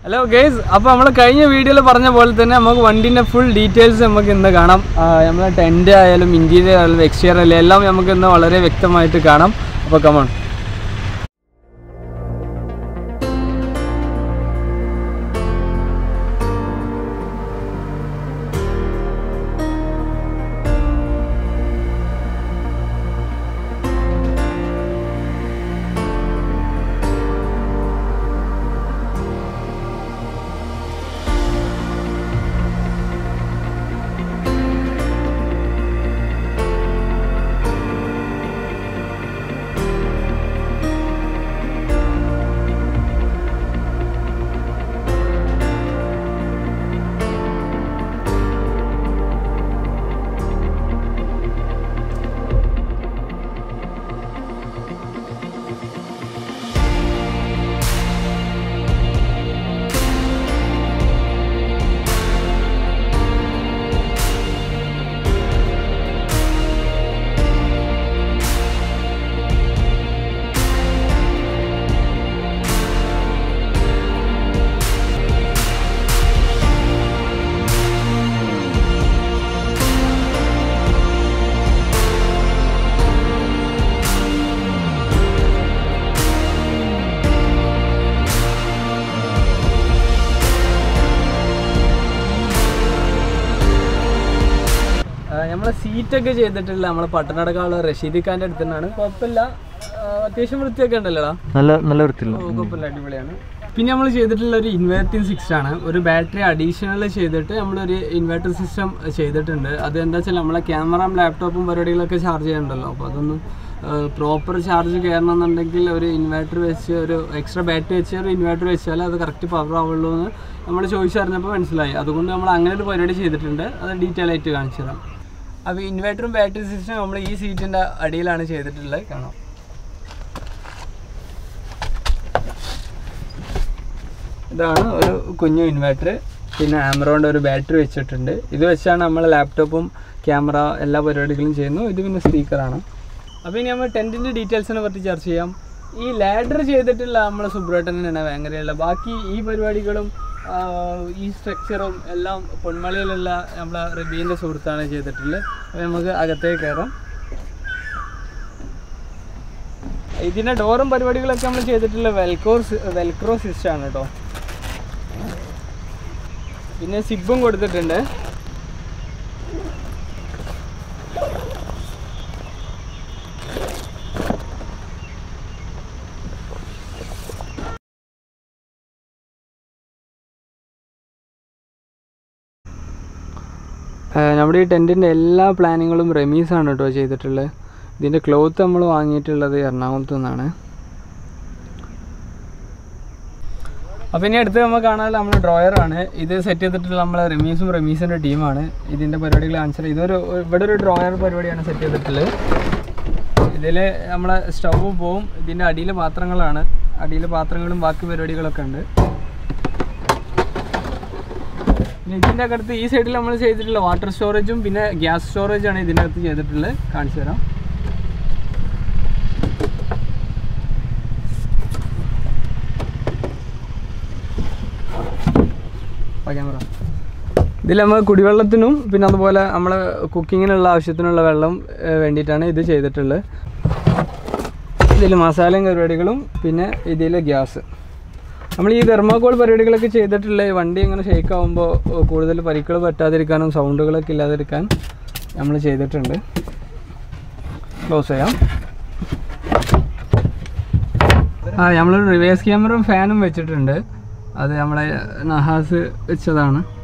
hello guys അപ്പോൾ നമ്മൾ കഴിഞ്ഞ വീഡിയോയിൽ പറഞ്ഞ പോലെ തന്നെ നമുക്ക് വണ്ടീൻ്റെ ഫുൾ ഡീറ്റെയിൽസ് നമുക്ക് ഇന്ന് കാണാം നമ്മളെ ടെൻറ്റ് ആയാലും ഇൻറ്റീരിയർ ആയാലും എക്സ്റ്റീരിയർ ആയാലും എല്ലാം നമുക്ക് ഇന്ന് വളരെ വ്യക്തമായിട്ട് കാണാം അപ്പോൾ കമോൺ നമ്മളെ സീറ്റൊക്കെ ചെയ്തിട്ടുള്ള നമ്മളെ പട്ടണടക്കാളുള്ള റഷീദ് ഖാൻ്റെ അടുത്ത് തന്നെയാണ് കുഴപ്പമില്ല ആ, അത്യാവശ്യം വൃത്തിയൊക്കെ ഉണ്ടല്ലോടാ നല്ല നല്ല വൃത്തിയില്ല ഓ, കുഴപ്പമില്ല അടിപൊളിയാണ് പിന്നെ നമ്മൾ ചെയ്തിട്ടുള്ള ഒരു ഇൻവേർട്ടിംഗ് സിസ്റ്റം ആണ് ഒരു ബാറ്ററി അഡീഷണൽ ചെയ്തിട്ട് നമ്മളൊരു ഇൻവേർട്ടർ സിസ്റ്റം ചെയ്തിട്ടുണ്ട് അത് എന്താ വെച്ചാൽ നമ്മളെ ക്യാമറയും ലാപ്ടോപ്പും പരിപാടികളൊക്കെ ചാർജ് ചെയ്യണ്ടല്ലോ അപ്പോൾ അതൊന്നും പ്രോപ്പർ ചാർജ് കയറണം എന്നുണ്ടെങ്കിൽ ഒരു ഇൻവേർട്ടർ വെച്ച് ഒരു എക്സ്ട്രാ ബാറ്ററി വെച്ച് ഒരു ഇൻവേർട്ടർ വെച്ചാൽ അത് കറക്റ്റ് പവർ ആവുള്ളൂ എന്ന് നമ്മൾ ചോദിച്ചറിഞ്ഞപ്പോൾ മനസ്സിലായി അതുകൊണ്ട് നമ്മൾ അങ്ങനെ ഒരു പരിപാടി ചെയ്തിട്ടുണ്ട് അത് ഡീറ്റെയിൽ ആയിട്ട് കാണിച്ചു തരാം അപ്പോൾ ഇൻവേർട്ടറും ബാറ്ററി സിസ്റ്റം നമ്മൾ ഈ സീറ്റിൻ്റെ അടിയിലാണ് ചെയ്തിട്ടുള്ളത് കാണാം ഇതാണ് ഒരു കുഞ്ഞു ഇൻവെർട്ടർ പിന്നെ ആമറോണിൻ്റെ ഒരു ബാറ്ററി വെച്ചിട്ടുണ്ട് ഇത് വെച്ചാണ് നമ്മൾ ലാപ്ടോപ്പും ക്യാമറ എല്ലാ പരിപാടികളും ചെയ്യുന്നു ഇത് പിന്നെ സ്പീക്കറാണ് അപ്പോൾ ഇനി നമ്മൾ ടെൻറ്റിൻ്റെ ഡീറ്റെയിൽസിനെ പറ്റി ചർച്ച ചെയ്യാം ഈ ലാഡർ ചെയ്തിട്ടുള്ള നമ്മളെ സുബ്രേട്ടനാണ് ഭയങ്കരമുള്ള ബാക്കി ഈ പരിപാടികളും ആ, ഈ സ്ട്രക്ചറും എല്ലാം പൊന്മളയിലുള്ള നമ്മളെ റബീൻ്റെ സുഹൃത്താണ് ചെയ്തിട്ടുള്ളത് അപ്പോൾ നമുക്ക് അകത്തേക്ക് കയറാം ഇതിൻ്റെ ഡോറും പരിപാടികളൊക്കെ നമ്മൾ ചെയ്തിട്ടുള്ള വെൽക്രോ വെൽക്രോ സിസ്റ്റം ആണ് കേട്ടോ പിന്നെ സിബും കൊടുത്തിട്ടുണ്ട് ഏഹ് നമ്മുടെ ഈ ടെൻറ്റിൻ്റെ എല്ലാ പ്ലാനിങ്ങുകളും റെമീസാണ് കേട്ടോ ചെയ്തിട്ടുള്ളത് ഇതിൻ്റെ ക്ലോത്ത് നമ്മൾ വാങ്ങിയിട്ടുള്ളത് എറണാകുളത്ത് നിന്നാണ് അപ്പോൾ ഇനി അടുത്ത് നമ്മൾ കാണാനുള്ള നമ്മുടെ ഡ്രോയറാണ് ഇത് സെറ്റ് ചെയ്തിട്ടുള്ള നമ്മളെ റമീസും റമീസിൻ്റെ ടീമാണ് ഇതിൻ്റെ പരിപാടികൾ കാണിച്ചത് ഇതൊരു ഇവിടെ ഒരു ഡ്രോയർ പരിപാടിയാണ് സെറ്റ് ചെയ്തിട്ടുള്ളത് ഇതിൽ നമ്മളെ സ്റ്റൗവ് പോവും ഇതിൻ്റെ അടിയിൽ പാത്രങ്ങളാണ് അടിയിൽ പാത്രങ്ങളും ബാക്കി പരിപാടികളൊക്കെ ഉണ്ട് പിന്നെ ഇതിൻ്റെ അകത്ത് ഈ സൈഡിൽ നമ്മൾ ചെയ്തിട്ടുള്ള വാട്ടർ സ്റ്റോറേജും പിന്നെ ഗ്യാസ് സ്റ്റോറേജാണ് ഇതിൻ്റെ അകത്ത് ചെയ്തിട്ടുള്ളത് കാണിച്ചു തരാം ക്യാമറ ഇതിൽ നമ്മൾ കുടിവെള്ളത്തിനും പിന്നെ അതുപോലെ നമ്മൾ കുക്കിങ്ങിനുള്ള ആവശ്യത്തിനുള്ള വെള്ളം ഏഹ്, വേണ്ടിയിട്ടാണ് ഇത് ചെയ്തിട്ടുള്ളത് ഇതിൽ മസാലയും പരിപാടികളും പിന്നെ ഇതിൽ ഗ്യാസ് നമ്മൾ ഈ തെർമാക്കോൾ പരിപാടികളൊക്കെ ചെയ്തിട്ടുള്ള ഈ വണ്ടി ഇങ്ങനെ ഷേക്ക് ആകുമ്പോൾ കൂടുതൽ പരിക്കുകൾ പറ്റാതിരിക്കാനും സൗണ്ടുകളൊക്കെ ഇല്ലാതിരിക്കാൻ നമ്മൾ ചെയ്തിട്ടുണ്ട് ക്ലോസ് ചെയ്യാം ആ നമ്മളൊരു റിവേഴ്സ് ക്യാമറയും ഫാനും വെച്ചിട്ടുണ്ട് അത് നമ്മളെ നഹാസ് വെച്ചതാണ്